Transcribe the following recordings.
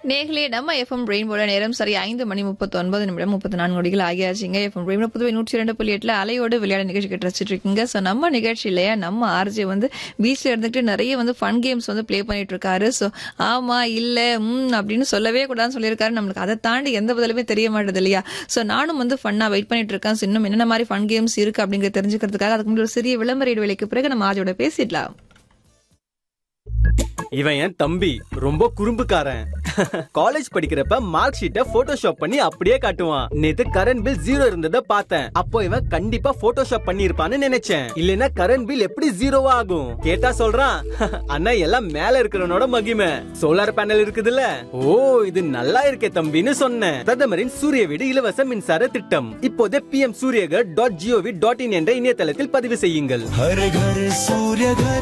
நேர்களே நம்ம எஃப்எம் ரெயின்போல நேரம் சரி ஐந்து மணி முப்பத்தி ஒன்பது நிமிடம் முப்பத்தி நான்கு நொடிகள் ஆகியாச்சுங்க எஃப்எம் ரெயின்போ புதுவை நூற்றி ரெண்டு புள்ளி எட்டுல அலையோடு விளையாட நிகழ்ச்சி கிட்ட ரசிச்சுட்டு இருக்கீங்க ஸோ நம்ம நிகழ்ச்சியிலேயே நம்ம ஆர்ஜே வந்து பீச்ல இருந்துட்டு நிறைய வந்து ஃபன் கேம்ஸ் வந்து ப்ளே பண்ணிட்டு இருக்காரு ஸோ ஆமா இல்ல ம் அப்படின்னு சொல்லவே கூடாதுன்னு சொல்லியிருக்காரு நம்மளுக்கு அதை தாண்டி எந்த பதிலுமே தெரிய மாட்டேது இல்லையா ஸோ நானும் வந்து ஃபன்னா வெயிட் பண்ணிட்டு இருக்கேன் So, இன்னும் என்னென்ன மாதிரி ஃபன் கேம்ஸ் இருக்கு அப்படிங்கறத தெரிஞ்சுக்கிறதுக்காக அதுக்கு முன்னாடி ஒரு சிறிய விளம்பர இடைவெளிக்கு பிறகு நம்ம ஆஜோட பேசிடலாம் இவன் என் தம்பி ரொம்ப குறும்புக்காரன் காலேஜ் படிக்கிறப்ப மார்க் ஷீட்டை போட்டோஷாப் பண்ணி அப்படியே காட்டுவான் நேத்து கரண்ட் பில் ஜீரோ இருந்ததை பார்த்தேன் அப்போ இவன் கண்டிப்பா போட்டோஷாப் பண்ணி இருப்பான்னு நினைச்சேன் இல்லனா கரண்ட் பில் எப்படி ஜீரோவா ஆகும் கேட்டா சொல்றான் அண்ணா எல்லாம் மேல இருக்கிறவனோட மகிமை சோலார் பேனல் இருக்குதுல்ல ஓ இது நல்லா இருக்கே தம்பின்னு சொன்னேன் பிரதமரின் சூரிய வீடு இலவச மின்சார திட்டம் இப்போதே PM Suryaghar dot GOV dot in என்ற இணையதளத்தில் பதிவு செய்யுங்கள் हर घर सूर्य घर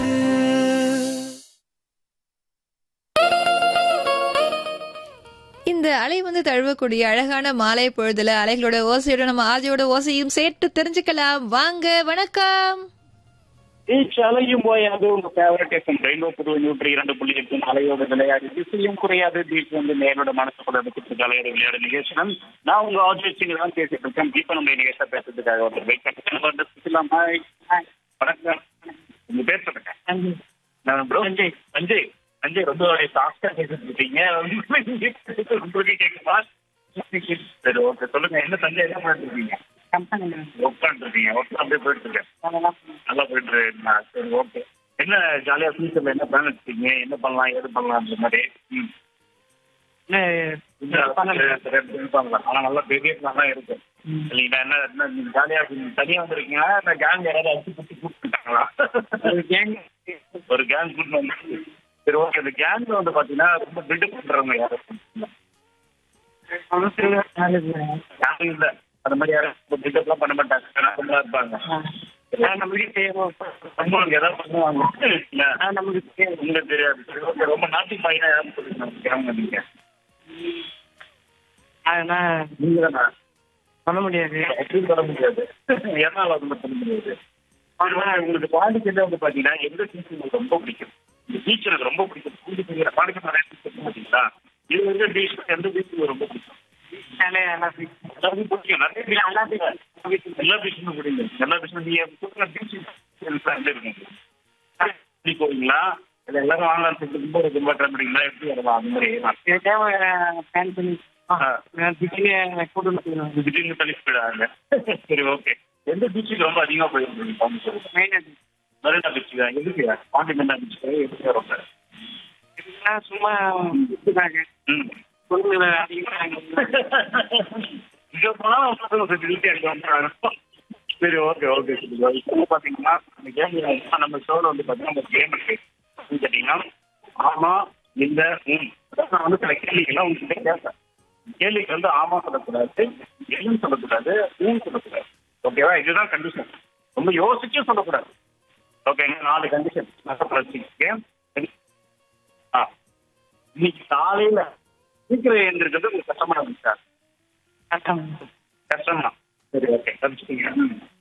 இந்த அலை வந்து தழுவக்கூடிய அழகான மாலை பொழுதுல அலைகளோட ஓசையோட நம்ம ஆதியோட ஓசையும் சேர்த்து தெரிஞ்சுக்கலாம் வாங்க வணக்கம் பீச் அலையும் போய் அது உங்க ஃபேவரட் எஃப்எம் ரெயின்போ புதுவை நூற்றி இரண்டு புள்ளி எட்டு அலையோட விளையாடு திசையும் குறையாது பீச் வந்து நேரோட மனசுக்குள்ள எடுத்துட்டு அலையோட விளையாடு நிகழ்ச்சினம் நான் உங்க ஆஜித் சிங் தான் பேசிட்டு இருக்கேன் இப்ப நம்ம நிகழ்ச்சியா பேசுறதுக்காக ஒரு வெயிட் பண்ணிட்டு சுத்திலாம் ஹாய் ஹாய் வணக்கம் உங்க பேர் சொல்லுங்க நான் ப்ரோ சஞ்சய் சஞ்சய் சஞ்சய் ரொம்ப சாஃப்டா பேசிட்டு இருக்கீங்க உங்களுக்கு கேட்குமா சரி ஓகே சொல்லுங்க என்ன சஞ்சய் என்ன பண்ணிட்டு இருக்கீங்க ஒர்க் பண்ணிட்டு இருக்கீங்க ஒர்க் அப்படியே போயிட்டு இருக்கேன் நல்லா போயிட்டு இருக்கீங்களா சரி ஓகே என்ன ஜாலியா ஃபியூச்சர்ல என்ன பிளான் வச்சிருக்கீங்க என்ன பண்ணலாம் ஏது பண்ணலாம் அந்த மாதிரி ம் பண்ணலாம் ஆனா நல்லா பெரிய பிளான் தான் இருக்கு இல்லைங்களா என்ன என்ன நீங்க ஜாலியா தனியா வந்திருக்கீங்களா இல்ல கேங் யாராவது அடிச்சு குத்தி கூப்பிட்டுட்டாங்களா ஒரு கேங் ஒரு கேங் கூட்டு வந்து சரி ஓகே இந்த கேங்ல வந்து பாத்தீங்கன்னா ரொம்ப பில்டப் பண்றவங்க யாரும் யாரும் இல்ல அந்த மாதிரி யாரும் பில்டப்லாம் பண்ண மாட்டாங்க நல்லா இருப்பாங்க நம்மளுக்கு நம்மளுக்கு ஏதாவது பண்ணுவாங்க நமக்கு உங்களுக்கு தெரியாது சரி, okay, ரொம்ப நாட்டி பையனா யாரும் சொல்லுங்க கேமரா நீங்க அதெல்லாம் நீங்க தானே பண்ண முடியாது அப்படின்னு பண்ண முடியாது எதனால அது மட்டும் பண்ண முடியாது ஆனா உங்களுக்கு பாண்டிச்சேரியில வந்து பாத்தீங்கன்னா எந்த டீச்சர் உங்களுக்கு ரொம்ப பிடிக்கும் இந்த டீச்சர் எனக்கு ரொம்ப பிடிக்கும் பாண்டிச்சேரியில பாண்டிச்சேரி நிறைய டீச்சர் பாத்தீங்களா இது வந்து டீச்சர் எந்த டீச்சர் ரொம்ப பிடிக்கும் வேலையை எல்லாம் fix எல்லாருக்கும் பிடிக்கும் நிறைய teacher எல்லா டீச்சர் எல்லா டீச்சரும் பிடிக்கும் எல்லா டீச்சரும் நீங்க சொல்ற டீச்சர் எப்படி போவீங்களா இல்ல எல்லாரும் வாங்கலாம் சொல்லிட்டு ரொம்ப ரொம்ப ட்ரை பண்ணீங்களா எப்படி வரலாம் அந்த மாதிரி இதுக்காக plan பண்ணி ஆ. நான் திடீர்னு கூட்டு வந்து போயிடுவேன். திடீர்னு தள்ளி போயிடாங்க சரி ஓகே எந்த பீச்சுக்கு ரொம்ப அதிகமா போயிருக்கீங்க பாண்டிச்சேரி Main அது. மெரினா பீச் தான் எதுக்கு பாண்டி மெரினா பீச் எதுக்கு ரொம்ப இதெல்லாம் சும்மா இதுதாங்க. ம் பொண்ணுங்களை அதிகமா இங்க போனா ஃபெசிலிட்டி அங்க வந்துடுறாங்க சரி ஓகே ஓகே சரி இப்போ பாத்தீங்கன்னா இந்த கேம் நம்ம ஷோல வந்து பாத்தீங்கன்னா ஒரு கேம் இருக்கு அப்படின்னு கேட்டீங்கன்னா ஆமா இல்ல ம் அதாவது நான் வந்து சில கேள்விகள்லாம் உங்ககிட்ட கேட்பேன் கேள்விக்கு வந்து ஆமா சொல்லக்கூடாது இல்லைன்னு சொல்லக்கூடாது ஊன்னு சொல்லக்கூடாது ஓகேவா இதுதான் கண்டிஷன் ரொம்ப யோசிச்சும் சொல்லக்கூடாது ஓகேங்க நாலு கண்டிஷன் கேம் ஆ இன்னைக்கு காலையில சீக்கிரம் எழுந்திருக்கிறது உங்களுக்கு கஷ்டமா இருந்துச்சா கஷ்டம் கஷ்டம் தான் சரி ஓகே கழிச்சிட்டீங்க